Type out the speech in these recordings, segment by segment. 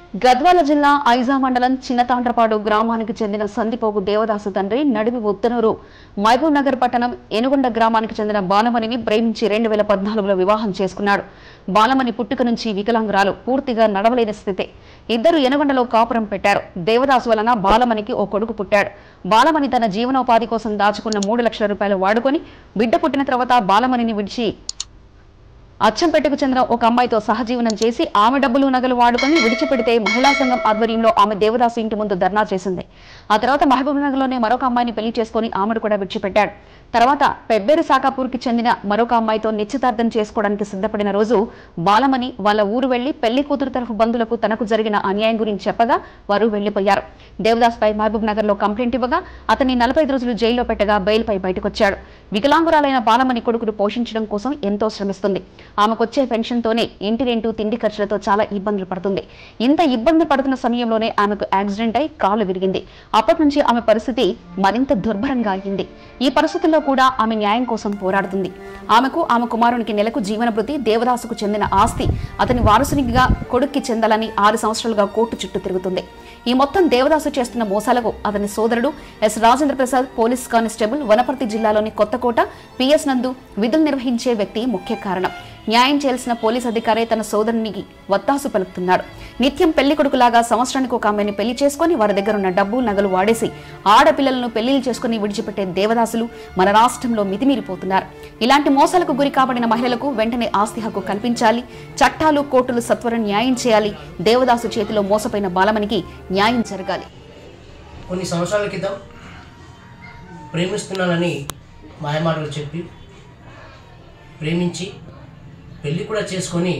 గద్వాల జిల్లా ఐజా మండలం చిన్నతాండ్రపాడు గ్రామానికి చెందిన సందిపోగు దేవదాసు తండ్రి నడివి ఉత్తనూరు మహబూబ్ నగర్ పట్టణం ఎనుగొండ గ్రామానికి చెందిన బాలమణిని ప్రేమించి రెండు వేల పద్నాలుగులో వివాహం చేసుకున్నాడు బాలమణి పుట్టుక నుంచి వికలాంగురాలు పూర్తిగా నడవలేని స్థితి ఇద్దరు ఎనుగొండలో కాపురం పెట్టారు దేవదాసు వలన బాలమణికి ఓ కొడుకు పుట్టాడు బాలమణి తన జీవనోపాధి కోసం దాచుకున్న మూడు లక్షల రూపాయలు వాడుకొని బిడ్డ పుట్టిన తర్వాత బాలమణిని విడిచి అచ్చంపేటకు చెందిన ఒక అమ్మాయితో సహజీవనం చేసి ఆమె డబ్బులు నగలు వాడుకొని విడిచిపెడితే మహిళా సంఘం ఆధ్వర్యంలో ఆమె దేవదాసు ఇంటి ముందు ధర్నా చేసింది ఆ తర్వాత మహబూబ్ నగర్లోనే మరొక అమ్మాయిని పెళ్లి చేసుకుని ఆమెను కూడా విడిచిపెట్టాడు తర్వాత పెబ్బేరు సాకాపూర్కి చెందిన మరొక అమ్మాయితో నిశ్చితార్థం చేసుకోవడానికి సిద్ధపడిన రోజు బాలమణి వాళ్ళ ఊరు వెళ్లి పెళ్లి కూతురు తరఫు బంధువులకు తనకు జరిగిన అన్యాయం గురించి చెప్పగా వారు వెళ్లిపోయారు దేవదాస్ పై మహబూబ్ నగర్ లో కంప్లైంట్ ఇవ్వగా అతన్ని నలభై రోజులు జైల్లో పెట్టగా బెయిల్ పై బయటకొచ్చాడు వికలాంగురాలైన బాలమణి కొడుకును పోషించడం కోసం ఎంతో శ్రమిస్తుంది ఆమెకొచ్చే పెన్షన్తోనే ఇంటి రెంటు తిండి ఖర్చులతో చాలా ఇబ్బందులు పడుతుంది ఇంత ఇబ్బంది పడుతున్న సమయంలోనే ఆమెకు యాక్సిడెంట్ అయి కాలు విరిగింది అప్పటి నుంచి ఆమె పరిస్థితి మరింత దుర్భరంగా అయింది ఈ పరిస్థితుల్లో కూడా ఆమె న్యాయం కోసం పోరాడుతుంది ఆమెకు ఆమె కుమారునికి నెలకు జీవనభృతి దేవదాసుకు చెందిన ఆస్తి అతని వారసునిగా కొడుక్కి చెందాలని ఆరు సంవత్సరాలుగా కోర్టు చుట్టూ తిరుగుతుంది ఈ మొత్తం దేవదాసు చేస్తున్న మోసాలకు అతని సోదరుడు S Rajendra Prasad police constable Wanaparthy జిల్లాలోని కొత్తకోట పిఎస్ నందు విధులు నిర్వహించే వ్యక్తి ముఖ్య కారణం న్యాయం చేయాల్సిన పోలీస్ అధికారే తన సోదరునికి వత్తాసు పలుకుతున్నాడు నిత్యం పెళ్లి కొడుకులాగా సంవత్సరానికి ఒక ఆమెని పెళ్లి చేసుకుని వారి దగ్గర ఉన్న డబ్బు నగలు వాడేసి ఆడపిల్లలను పెళ్లిళ్ళు చేసుకుని విడిచిపెట్టే దేవదాసులు మన రాష్ట్రంలో మితిమీరిపోతున్నారు ఇలాంటి మోసాలకు గురి కాబడిన మహిళలకు వెంటనే ఆస్తి హక్కు కల్పించాలి చట్టాలు కోర్టులు సత్వరం న్యాయం చేయాలి దేవదాసు చేతిలో మోసపోయిన బాలమనికి న్యాయం జరగాలి కొన్ని సంవత్సరాల క్రితం ప్రేమిస్తున్నానని మాయమాటలు చెప్పి ప్రేమించి పెళ్ళి కూడా చేసుకొని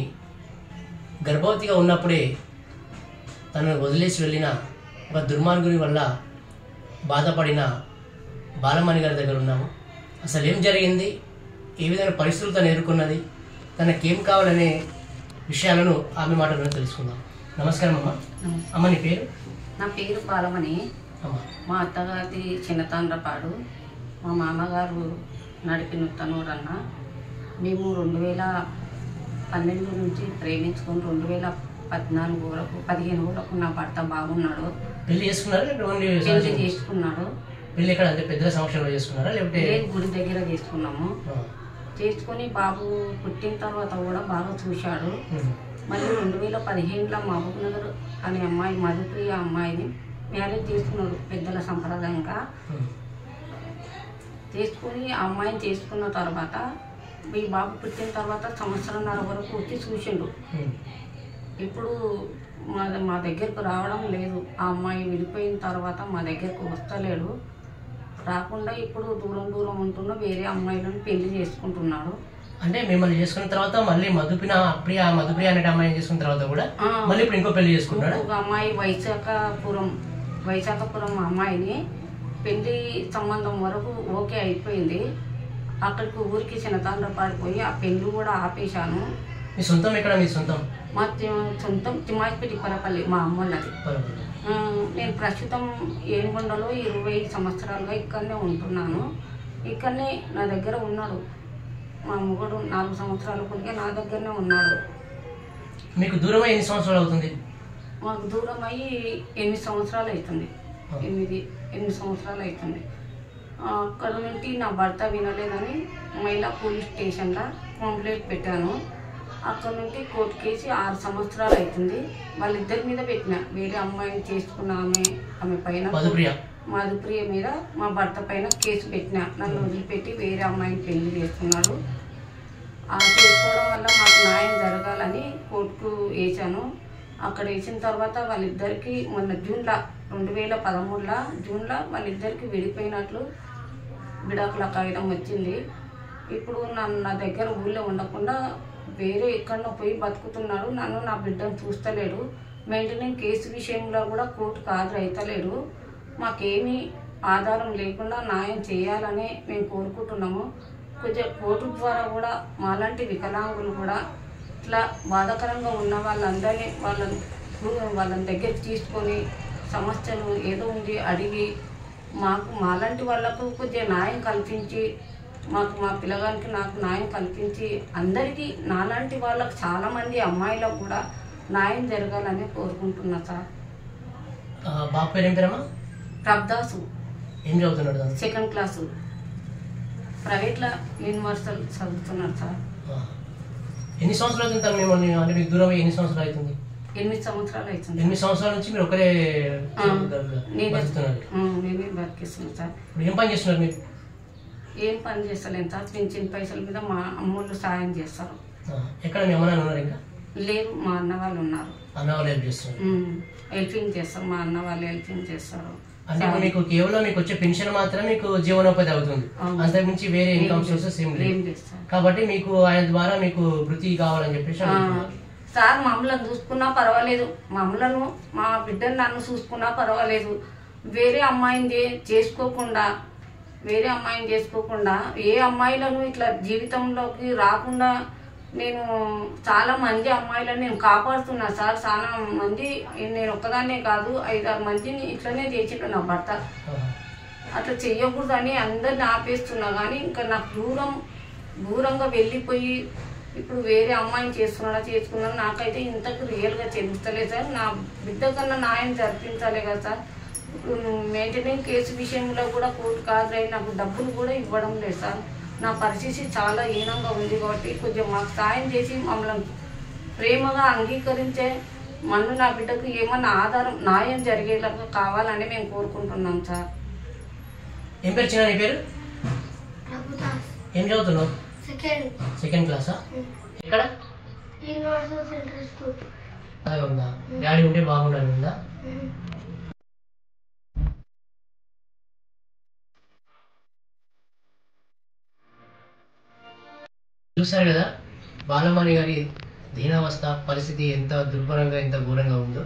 గర్భవతిగా ఉన్నప్పుడే తనను వదిలేసి వెళ్ళిన ఒక దుర్మార్గుని వల్ల బాధపడిన బాలమణి గారి దగ్గర ఉన్నాము అసలు ఏం జరిగింది ఏ విధమైన పరిస్థితులు తను ఎదుర్కొన్నది తనకేం కావాలనే విషయాలను ఆమె మాటలను తెలుసుకుందాం నమస్కారం అమ్మ అమ్మ నీ పేరు నా పేరు బాలమణి అమ్మ మా అత్తగారిది చిన్నతాండ్రపాడు మా మామగారు నడిపిన తనూరన్న మేము రెండు వేల పన్నెండు నుంచి ప్రేమించుకొని రెండు వేల పద్నాలుగు వరకు పదిహేను వరకు నా భర్త బాగున్నాడు పెళ్లి చేసుకున్నారా లేకపోతే ఓన్లీ పెళ్లి సహజంగా? చేసుకున్నాడు పెళ్లి ఎక్కడ అంటే పెద్ద సంవత్సరంలో చేసుకున్నారా లేకపోతే లేదు గుడి దగ్గర చేసుకున్నాము ఆ, చేసుకొని బాబు పుట్టిన తర్వాత కూడా బాగా చూశాడు ఉమ్, మళ్ళీ రెండు వేల పదిహేనులో మహబూబ్ నగర్ అనే అమ్మాయి మధుప్రియ అమ్మాయిని మ్యారేజ్ చేసుకున్నాడు పెద్దల సంప్రదాయంగా ఉమ్, చేసుకుని ఆ అమ్మాయిని చేసుకున్న తర్వాత మీ బాబు పుట్టిన తర్వాత సంవత్సరంన్నర వరకు వచ్చి చూసిండు ఉమ్, ఇప్పుడు మా మా దగ్గరకు రావడం లేదు ఆ అమ్మాయి విడిపోయిన తర్వాత మా దగ్గరకు వస్తలేడు రాకుండా ఇప్పుడు దూరం దూరం ఉంటున్న వేరే అమ్మాయిలను పెళ్లి చేసుకుంటున్నాడు అంటే మిమ్మల్ని చేసుకున్న తర్వాత మళ్ళీ మధుపిన ప్రియ మధుప్రియ అనే అమ్మాయిని చేసుకున్న తర్వాత కూడా ఆ. మళ్ళీ ఇప్పుడు ఇంకో పెళ్లి చేసుకున్నాడా ఒక అమ్మాయి వైశాఖపురం వైశాఖపురం అమ్మాయిని పెళ్లి సంబంధం వరకు ఓకే అయిపోయింది అక్కడికి ఊరికి చిన్నతాండ్ర పాడిపోయి ఆ పెళ్లి కూడా ఆపేశాను మీ సొంతం ఎక్కడ మీ సొంతం మా తి- సొంతం తిమ్మాయిపేట పరపల్లి మా అమ్మోళ్ళది పర్వాలేదు. ఆ, నేను ప్రస్తుతం ఏనుగొండలో ఇరవై సంవత్సరాలుగా ఇక్కడనే ఉంటున్నాను ఇక్కడనే నా దగ్గర ఉన్నాడు మా మొగుడు నాలుగు సంవత్సరాల కొద్దిగా నా దగ్గరనే ఉన్నాడు మీకు దూరం ఎన్ని సంవత్సరాలు అవుతుంది మాకు దూరం అయ్యి ఎనిమిది సంవత్సరాలు అవుతుంది ఎనిమిది ఎనిమిది సంవత్సరాలు అవుతుంది ఆ, అక్కడ నుండి నా భర్త వినలేదని మహిళా పోలీస్ స్టేషన్లో కంప్లైంట్ పెట్టాను అక్కడ నుండి కోర్టు కేసు ఆరు సంవత్సరాలు అవుతుంది వాళ్ళిద్దరి మీద పెట్టిన వేరే అమ్మాయిని చేసుకున్న ఆమె ఆమె పైన మధుప్రియ మధుప్రియ మీద మా భర్త పైన కేసు పెట్టిన నన్ను వదిలిపెట్టి వేరే అమ్మాయిని పెళ్లి చేసుకున్నాడు ఆ చేసుకోవడం వల్ల మాకు న్యాయం జరగాలని కోర్టుకు వేసాను అక్కడ వేసిన తర్వాత వాళ్ళిద్దరికి మొన్న జూన్లో రెండు వేల పదమూడులో జూన్లో వాళ్ళిద్దరికి విడిపోయినట్లు విడాకుల కాగితం వచ్చింది ఇప్పుడు నన్ను నా దగ్గర ఊళ్ళో ఉండకుండా వేరే ఎక్కడో పోయి బతుకుతున్నాడు నన్ను నా బిడ్డను చూస్తలేడు మెయింటెనెన్స్ కేసు విషయంలో కూడా కోర్టుకు హాజరైతలేడు మాకేమీ ఆధారం లేకుండా న్యాయం చేయాలని మేము కోరుకుంటున్నాము కొంచెం కోర్టు ద్వారా కూడా మాలాంటి వికలాంగులు కూడా ఇట్లా బాధాకరంగా ఉన్న వాళ్ళందరినీ వాళ్ళని వాళ్ళని దగ్గరికి తీసుకొని సమస్యలు ఏదో ఉంది అడిగి మాకు మాలాంటి వాళ్ళకు కొంచెం న్యాయం కల్పించి మాకు మా పిల్లగానికి నాకు న్యాయం కల్పించి అందరికీ నాలాంటి వాళ్ళకు చాలామంది అమ్మాయిలకు కూడా న్యాయం జరగాలని కోరుకుంటున్నా సార్ ఆ, బాబు పేరు ఏం పేరమ్మా ప్రభదాసు ఏం చదువుతున్నాడు దాని సెకండ్ క్లాసు ప్రైవేట్లో యూనివర్సల్ చదువుతున్నాడు సార్ ఎన్ని సంవత్సరాలు అవుతుంది తను మిమ్మల్ని అంటే మీకు దూరం అయ్యి ఎన్ని సంవత్సరాలు అవుతుంది ఎనిమిది సంవత్సరాలు అవుతుంది ఎనిమిది సంవత్సరాల నుంచి మీరు ఒకరే ఆ, నేనే బతుకుతున్నారు ఆ, నేనే బతికిస్తున్నాను సార్ ఇప్పుడు ఏం పని చేస్తున్నారు మీరు ఏం పని చేస్తలేను సార్ పింఛన్ పైసల మీద మా అమ్మోళ్ళు సాయం చేస్తారు ఆ, ఎక్కడ మీ అమ్మ నాన్న ఉన్నారు ఇంకా లేరు మా అన్న వాళ్ళు ఉన్నారు అన్న వాళ్ళు హెల్ప్ చేస్తున్నారు ఉమ్, హెల్పింగ్ చేస్తారు మా అన్న వాళ్ళు హెల్పింగ్ చేస్తారు అంటే ఇప్పుడు మీకు కేవలం మీకు వచ్చే పెన్షన్ మాత్రం మీకు జీవనోపాధి అవుతుంది అవును. అంతకుమించి వేరే ఇన్కమ్ సోర్సెస్ ఏం ఏం లేదు చేస్తారు కాబట్టి మీకు ఆయన ద్వారా మీకు వృత్తి కావాలని చెప్పేసి ఆ, అడుగుతున్నారు. సార్ మమ్మల్ని చూసుకున్నా పర్వాలేదు మమ్మలను మా బిడ్డను నన్ను చూసుకున్నా పర్వాలేదు వేరే అమ్మాయిని చే- చేసుకోకుండా వేరే అమ్మాయిని చేసుకోకుండా ఏ అమ్మాయిలను ఇట్లా జీవితంలోకి రాకుండా నేను చాలా మంది అమ్మాయిలను నేను కాపాడుతున్నా సార్ చాలా మంది నేను ఒక్కదాన్నే కాదు ఐదారు మందిని ఇట్లనే చేసిండు నా భర్త ఆహా. అట్లా చెయ్యకూడదని అందరిని ఆపేస్తున్నా కానీ ఇంకా నాకు దూరం దూరంగా వెళ్ళిపోయి ఇప్పుడు వేరే అమ్మాయిని చేస్తున్నాడా చేసుకున్నాడు నాకైతే ఇంతకు రియల్గా తెలుస్తలేదు సార్ నా బిడ్డ కన్నా న్యాయం జరిపించాలి కదా సార్ ఇప్పుడు మెయింటెనెన్స్ కేసు విషయంలో కూడా కోర్టు కాదురై నాకు డబ్బులు కూడా ఇవ్వడం లేదు సార్ నా పరిస్థితి చాలా హీనంగా ఉంది కాబట్టి కొంచెం మాకు సాయం చేసి మమ్మల్ని ప్రేమగా అంగీకరించే మన్ను నా బిడ్డకు ఏమన్నా ఆధారం న్యాయం జరిగేలాగా కావాలని మేము కోరుకుంటున్నాం సార్ ఏం పేరు చిన్న నీ పేరు ప్రభుదాస్ ఏం చదువుతున్నావు సెకండ్ సెకండ్ క్లాసా ఎక్కడ యూనివర్సల్ సెంట్రల్ స్కూల్ అలాగే ఉందా డాడీ ఉంటే బాగుండాలి ఉందా చూశారు కదా బాలమణి గారి దీనావస్థ పరిస్థితి ఎంత దుర్భరంగా ఎంత ఘోరంగా ఉందో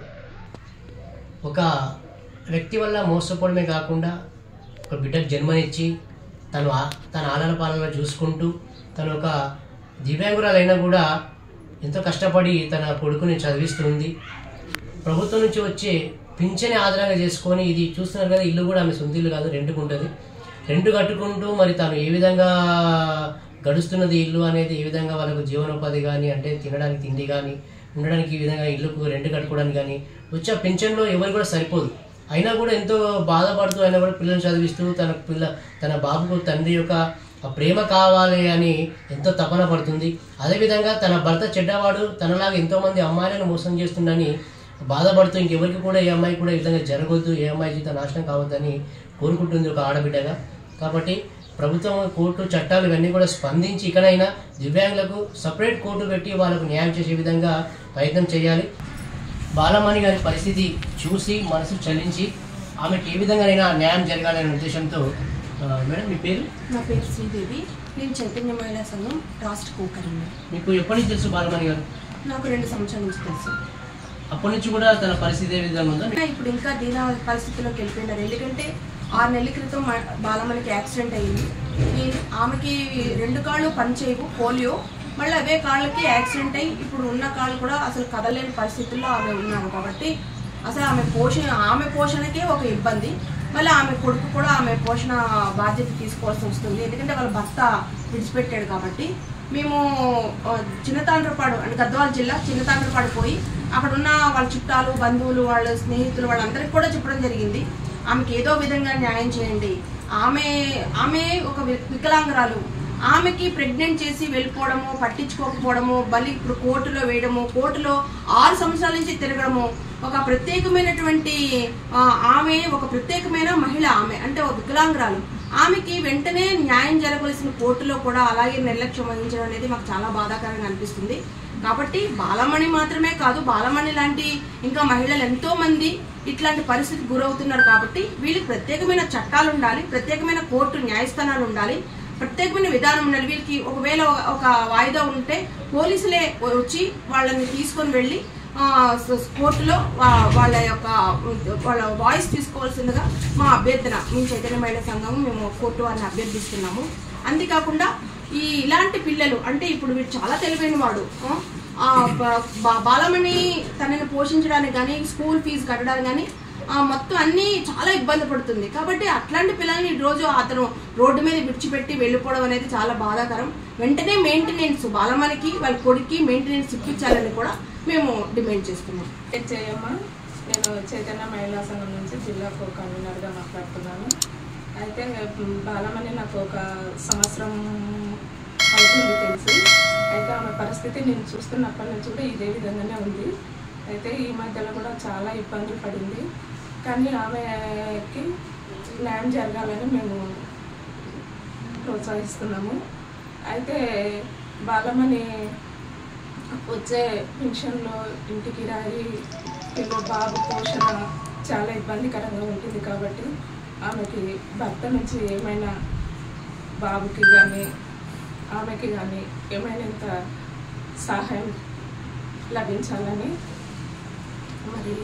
ఒక వ్యక్తి వల్ల మోసపోవడమే కాకుండా ఒక బిడ్డకు జన్మనిచ్చి తను ఆ- తన ఆలన పాలన చూసుకుంటూ తను ఒక దివ్యాంగురాలైనా కూడా ఎంతో కష్టపడి తన కొడుకుని చదివిస్తుంది ప్రభుత్వం నుంచి వచ్చే పింఛని ఆధారంగా చేసుకొని ఇది చూస్తున్నారు కదా ఇల్లు కూడా ఆమె సొంత ఇల్లు కాదు రెంట్కు ఉంటుంది రెంట్ కట్టుకుంటూ మరి తాను ఏ విధంగా గడుస్తున్నది ఇల్లు అనేది ఏ విధంగా వాళ్ళకు జీవనోపాధి కానీ అంటే తినడానికి తిండి కానీ ఉండడానికి ఈ విధంగా ఇల్లుకు రెంట్ కట్టుకోవడానికి కానీ వచ్చే ఆ పెన్షన్లో ఎవరు కూడా సరిపోదు అయినా కూడా ఎంతో బాధపడుతూ అయినా కూడా పిల్లల్ని చదివిస్తూ తన పిల్ల తన బాబుకు తండ్రి యొక్క ఆ ప్రేమ కావాలి అని ఎంతో తపన పడుతుంది అదేవిధంగా తన భర్త చెడ్డవాడు తనలాగా ఎంతో మంది అమ్మాయిలను మోసం చేస్తుండని బాధపడుతూ ఇంకెవరికి కూడా ఏ అమ్మాయి కూడా ఈ విధంగా జరగొద్దు ఏ అమ్మాయి జీవితం నాశనం కావద్దని కోరుకుంటుంది ఒక ఆడబిడ్డగా కాబట్టి ప్రభుత్వం కోర్టు చట్టాలు ఇవన్నీ కూడా స్పందించి ఇకనైనా దివ్యాంగులకు సపరేట్ కోర్టు పెట్టి వాళ్ళకు న్యాయం చేసే విధంగా ప్రయత్నం చేయాలి బాలమణి గారి పరిస్థితి చూసి మనసు చలించి ఆమెకి ఏ విధంగానైనా న్యాయం జరగాలనే ఉద్దేశంతో ఆ, మేడం మీ పేరు నా పేరు శ్రీదేవి నేను చైతన్య మహిళా సంఘం రాష్ట్ర కోకరిని మీకు ఎప్పటి నుంచి తెలుసు బాలమణి గారు నాకు రెండు సంవత్సరాల నుంచి తెలుసు అప్పటి నుంచి కూడా తన పరిస్థితి ఏ విధంగా ఉందో అయినా ఇప్పుడు ఇంకా దీన పరిస్థితిలోకి వెళ్ళిపోయినారు ఎందుకంటే ఆరు నెలల క్రితం మ- బాలమ్మకి యాక్సిడెంట్ అయ్యింది ఈ ఆమెకి రెండు కాళ్ళు పనిచేయవు పోలియో మళ్ళీ అవే కాళ్ళకి యాక్సిడెంట్ అయ్యి ఇప్పుడు ఉన్న కాళ్ళు కూడా అసలు కదలేని పరిస్థితుల్లో ఆమె ఉన్నారు కాబట్టి అసలు ఆమె పోషణ ఆమె పోషణకే ఒక ఇబ్బంది మళ్ళీ ఆమె కొడుకు కూడా ఆమె పోషణ బాధ్యత తీసుకోవాల్సి వస్తుంది ఎందుకంటే వాళ్ళ భర్త విడిచిపెట్టాడు కాబట్టి మేము ఆ, చిన్నతాండ్రపాడు అంటే గద్వాల జిల్లా చిన్నతాండ్రపాడు పోయి అక్కడ ఉన్న వాళ్ళ చుట్టాలు బంధువులు వాళ్ళ స్నేహితులు వాళ్ళందరికీ కూడా చెప్పడం జరిగింది ఆమెకి ఏదో విధంగా న్యాయం చేయండి ఆమె ఆమె ఒక వి- వికలాంగురాలు ఆమెకి ప్రెగ్నెంట్ చేసి వెళ్ళిపోవడము పట్టించుకోకపోవడము బలి ఇప్పుడు కోర్టులో వేయడము కోర్టులో ఆరు సంవత్సరాల నుంచి తిరగడము ఒక ప్రత్యేకమైనటువంటి ఆ, ఆమె ఒక ప్రత్యేకమైన మహిళ ఆమె అంటే ఒక వికలాంగురాలు ఆమెకి వెంటనే న్యాయం జరగవలసిన కోర్టులో కూడా అలాగే నిర్లక్ష్యం వహించడం అనేది మాకు చాలా బాధాకరంగా అనిపిస్తుంది కాబట్టి బాలమణి మాత్రమే కాదు బాలమణి లాంటి ఇంకా మహిళలు ఎంతో మంది ఇట్లాంటి పరిస్థితికి గురవుతున్నారు కాబట్టి వీళ్ళకి ప్రత్యేకమైన చట్టాలు ఉండాలి ప్రత్యేకమైన కోర్టు న్యాయస్థానాలు ఉండాలి ప్రత్యేకమైన విధానం ఉండాలి వీళ్ళకి ఒకవేళ ఒక- ఒక వాయిదా ఉంటే పోలీసులే వచ్చి వాళ్ళని తీసుకొని వెళ్ళి ఆ, స- కోర్టులో వా- వాళ్ళ యొక్క వాళ్ళ వాయిస్ తీసుకోవాల్సిందిగా మా అభ్యర్థన మేము చైతన్య మహిళా సంఘం మేము కోర్టు వారిని అభ్యర్థిస్తున్నాము అంతేకాకుండా ఈ ఇలాంటి పిల్లలు అంటే ఇప్పుడు వీడు చాలా తెలివైన వాడు ఆ, ఆ, బ- బా- బాలమణి తనని పోషించడానికి కానీ స్కూల్ ఫీజు కట్టడానికి కానీ ఆ, మొత్తం అన్ని చాలా ఇబ్బంది పడుతుంది కాబట్టి అట్లాంటి పిల్లల్ని ఈ రోజు అతను రోడ్డు మీద విడిచిపెట్టి వెళ్ళిపోవడం అనేది చాలా బాధాకరం వెంటనే మెయింటెనెన్స్ బాలమణికి వాళ్ళ కొడుక్కి మెయింటెనెన్స్ ఇప్పించాలని కూడా మేము డిమాండ్ చేస్తున్నాం చేయమ్మ నేను చైతన్య మహిళా సంఘం నుంచి జిల్లా కో కన్వీనర్గా మాట్లాడుతున్నాను అయితే మ్, బాలమని నాకు ఒక సంవత్సరం అవుతుంది తెలిసి అయితే ఆమె పరిస్థితి నేను చూస్తున్నప్పటి నుంచి కూడా ఇదే విధంగానే ఉంది అయితే ఈ మధ్యలో కూడా చాలా ఇబ్బందులు పడింది కానీ ఆమెకి న్యాయం జరగాలని మేము ప్రోత్సహిస్తున్నాము అయితే బాలమని వచ్చే పెన్షన్లో ఇంటి కిరాయి పిల్ల బాబు పోషణ చాలా ఇబ్బందికరంగా ఉంటుంది కాబట్టి ఆమెకి భర్త నుంచి ఏమైనా బాబుకి కానీ ఆమెకి కానీ ఏమైనా ఇంత సహాయం లభించాలని మరి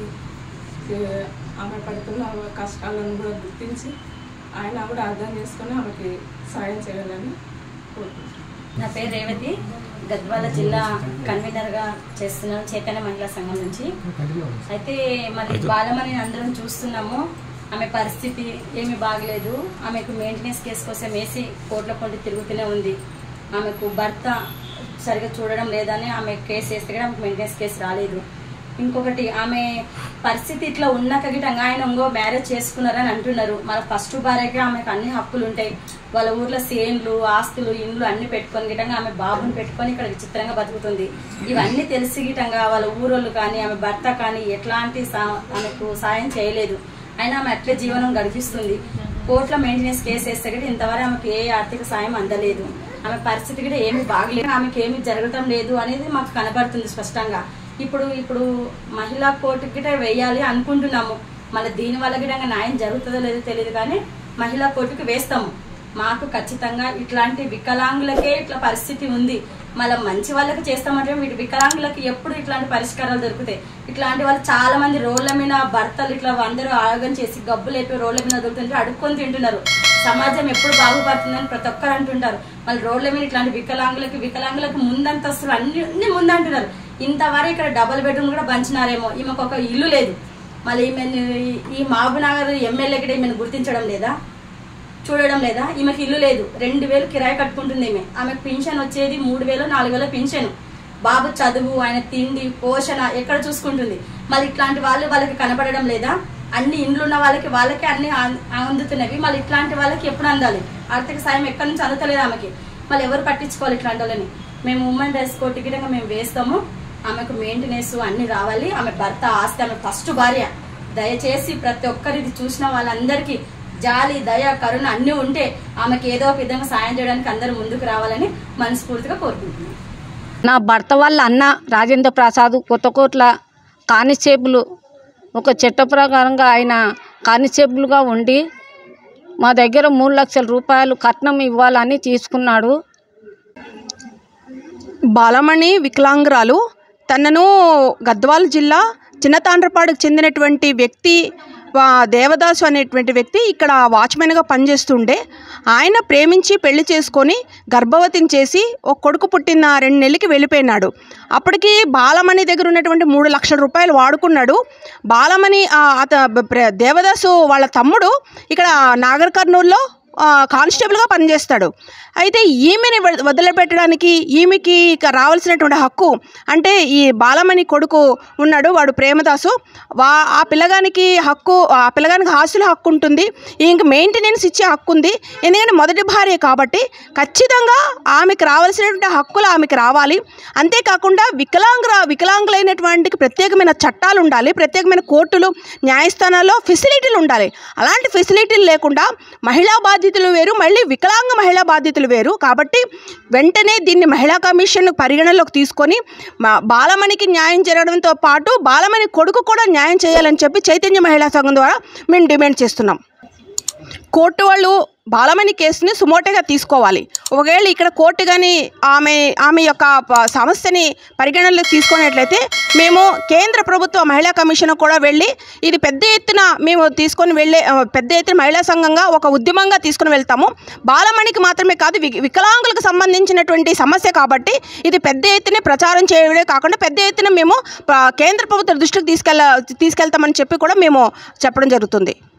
ఏ, ఆమె పడుతున్న కష్టాలను కూడా గుర్తించి ఆయన కూడా అర్థం చేసుకొని ఆమెకి సాయం చేయాలని కోరుకుంటున్నాను నా పేరు రేవతి గద్వాల జిల్లా కన్వీనర్గా చేస్తున్నాను చైతన్య మహిళా సంఘం నుంచి అయితే మరి బాలమని అందరం చూస్తున్నాము ఆమె పరిస్థితి ఏమీ బాగలేదు ఆమెకు మెయింటెనెన్స్ కేసు కోసం వేసి కోట్ల కొంటి తిరుగుతూనే ఉంది ఆమెకు భర్త సరిగా చూడడం లేదని ఆమె కేసు వేస్తే కూడా ఆమెకు మెయింటెనెన్స్ కేసు రాలేదు ఇంకొకటి ఆమె పరిస్థితి ఇట్లా ఉన్నాక గిటంగా ఆయన ఇంకో మ్యారేజ్ చేసుకున్నారని అంటున్నారు మన ఫస్ట్ భార్యకి ఆమెకు అన్ని హక్కులు ఉంటాయి వాళ్ళ ఊర్లో సేన్లు ఆస్తులు ఇండ్లు అన్ని పెట్టుకొని గిటంగా ఆమె బాబుని పెట్టుకొని ఇక్కడ విచిత్రంగా బతుకుతుంది ఇవన్నీ తెలిసి గిటంగా వాళ్ళ ఊరోళ్ళు కానీ ఆమె భర్త కానీ ఎట్లాంటి సా- ఆమెకు సాయం చేయలేదు అయినా ఆమె అట్లే జీవనం గడిపిస్తుంది కోర్టులో మెయింటెనెన్స్ కేసు వేస్తే కూడా ఇంతవరకు ఆమెకు ఏ ఆర్థిక సాయం అందలేదు ఆమె పరిస్థితి కూడా ఏమీ బాగలేదు ఆమెకి ఏమీ జరగటం లేదు అనేది మాకు కనపడుతుంది స్పష్టంగా ఇప్పుడు ఇప్పుడు మహిళా కోర్టుకి గిట వేయాలి అనుకుంటున్నాము మళ్ళీ దీని వల్ల గిట న్యాయం జరుగుతుందో లేదో తెలియదు కానీ మహిళా కోర్టుకి వేస్తాము మాకు ఖచ్చితంగా ఇట్లాంటి వికలాంగులకే ఇట్లా పరిస్థితి ఉంది మళ్ళీ మంచి వాళ్ళకి చేస్తామంటే వీటి వికలాంగులకి ఎప్పుడు ఇట్లాంటి పరిష్కారాలు దొరుకుతాయి ఇట్లాంటి వాళ్ళు చాలా మంది రోడ్ల మీద భర్తలు ఇట్లా అందరూ ఆరోగ్యం చేసి గబ్బులు లేపి రోడ్ల మీద దొరుకుతుంటే అడుక్కొని తింటున్నారు సమాజం ఎప్పుడు బాగుపడుతుందని ప్రతి ఒక్కరు అంటుంటారు మళ్ళీ రోడ్ల మీద ఇట్లాంటి వికలాంగులకి వికలాంగులకు ముందంతస్తులు అన్ని అన్ని ముందంటున్నారు ఇంతవరకు ఇక్కడ డబుల్ బెడ్రూమ్ కూడా పంచినారేమో ఈమెకు ఒక ఇల్లు లేదు మళ్ళీ ఈమెను ఈ- ఈ మహబూబ్నగర్ ఎమ్మెల్యే కూడా ఈమెను గుర్తించడం లేదా చూడడం లేదా ఈమెకి ఇల్లు లేదు రెండు వేలు కిరాయి కట్టుకుంటుంది ఈమె ఆమెకు పింఛన్ వచ్చేది మూడు వేలు నాలుగు వేల పింఛన్ బాబు చదువు ఆయన తిండి పోషణ ఎక్కడ చూసుకుంటుంది మళ్ళీ ఇట్లాంటి వాళ్ళు వాళ్ళకి కనపడడం లేదా అన్ని ఇండ్లు ఉన్న వాళ్ళకి వాళ్ళకి అన్ని అం- అందుతున్నవి మళ్ళీ ఇట్లాంటి వాళ్ళకి ఎప్పుడు అందాలి ఆర్థిక సాయం ఎక్కడి నుంచి అందుతలేదు ఆమెకి మళ్ళీ ఎవరు పట్టించుకోవాలి ఇట్లాంటి వాళ్ళని మేము ఉమెన్ డ్రెస్ కో టికెట్ మేము వేస్తాము ఆమెకు మెయింటెనెన్స్ అన్ని రావాలి ఆమె భర్త ఆస్తి ఆమె ఫస్ట్ భార్య దయచేసి ప్రతి ఒక్కరు ఇది చూసిన వాళ్ళందరికీ జాలి దయ కరుణ అన్నీ ఉంటే ఆమెకి ఏదో ఒక విధంగా సాయం చేయడానికి అందరూ ముందుకు రావాలని మనస్ఫూర్తిగా కోరుకుంటున్నాను నా భర్త వాళ్ళ అన్న రాజేంద్ర ప్రసాద్ కొత్తకోట్ల కానిస్టేబుల్ ఒక చట్ట ప్రకారంగా ఆయన కానిస్టేబుల్గా ఉండి మా దగ్గర మూడు లక్షల రూపాయలు కట్నం ఇవ్వాలని తీసుకున్నాడు బాలమణి వికలాంగురాలు తనను గద్వాల జిల్లా చిన్నతాండ్రపాడుకు చెందినటువంటి వ్యక్తి వా- దేవదాసు అనేటువంటి వ్యక్తి ఇక్కడ వాచ్మెన్గా పనిచేస్తుండే ఆయన ప్రేమించి పెళ్లి చేసుకొని గర్భవతిని చేసి ఒక కొడుకు పుట్టిన రెండు నెలలకి వెళ్ళిపోయినాడు అప్పటికి బాలమణి దగ్గర ఉన్నటువంటి మూడు లక్షల రూపాయలు వాడుకున్నాడు బాలమణి ఆ, అత ప్ర- దేవదాసు వాళ్ళ తమ్ముడు ఇక్కడ నాగర్ కర్నూలులో ఆ, కానిస్టేబుల్గా పనిచేస్తాడు అయితే ఈమెని వద- వదిలిపెట్టడానికి ఈమెకి ఇక రావాల్సినటువంటి హక్కు అంటే ఈ బాలమణి కొడుకు ఉన్నాడు వాడు ప్రేమదాసు వా ఆ పిల్లగానికి హక్కు ఆ పిల్లగానికి ఆస్తుల హక్కు ఉంటుంది ఇంక మెయింటెనెన్స్ ఇచ్చే హక్కు ఉంది ఎందుకంటే మొదటి భార్య కాబట్టి ఖచ్చితంగా ఆమెకు రావాల్సినటువంటి హక్కులు ఆమెకు రావాలి అంతేకాకుండా వికలాంగుల వికలాంగులైనటువంటి ప్రత్యేకమైన చట్టాలు ఉండాలి ప్రత్యేకమైన కోర్టులు న్యాయస్థానాల్లో ఫెసిలిటీలు ఉండాలి అలాంటి ఫెసిలిటీలు లేకుండా మహిళా బాధితులు వేరు మళ్ళీ వికలాంగ మహిళా బాధితులు వేరు కాబట్టి వెంటనే దీన్ని మహిళా కమిషన్ పరిగణలోకి తీసుకొని మా- బాలమణికి న్యాయం జరగడంతో పాటు బాలమణి కొడుకు కూడా న్యాయం చేయాలని చెప్పి చైతన్య మహిళా సంఘం ద్వారా మేము డిమాండ్ చేస్తున్నాం కోర్టు వాళ్ళు బాలమణి కేసుని సుమోటోగా తీసుకోవాలి ఒకవేళ ఇక్కడ కోర్టు కానీ ఆమె ఆమె యొక్క ప- సమస్యని పరిగణనలోకి తీసుకున్నట్లయితే మేము కేంద్ర ప్రభుత్వ మహిళా కమిషన్ కూడా వెళ్ళి ఇది పెద్ద ఎత్తున మేము తీసుకొని వెళ్ళే ఆ, పెద్ద ఎత్తున మహిళా సంఘంగా ఒక ఉద్యమంగా తీసుకుని వెళ్తాము బాలమణికి మాత్రమే కాదు వి- వికలాంగులకు సంబంధించినటువంటి సమస్య కాబట్టి ఇది పెద్ద ఎత్తున ప్రచారం చేయడమే కాకుండా పెద్ద ఎత్తున మేము ప- కేంద్ర ప్రభుత్వ దృష్టికి తీసుకెళ్ళ తీసుకెళ్తామని చెప్పి కూడా మేము చెప్పడం జరుగుతుంది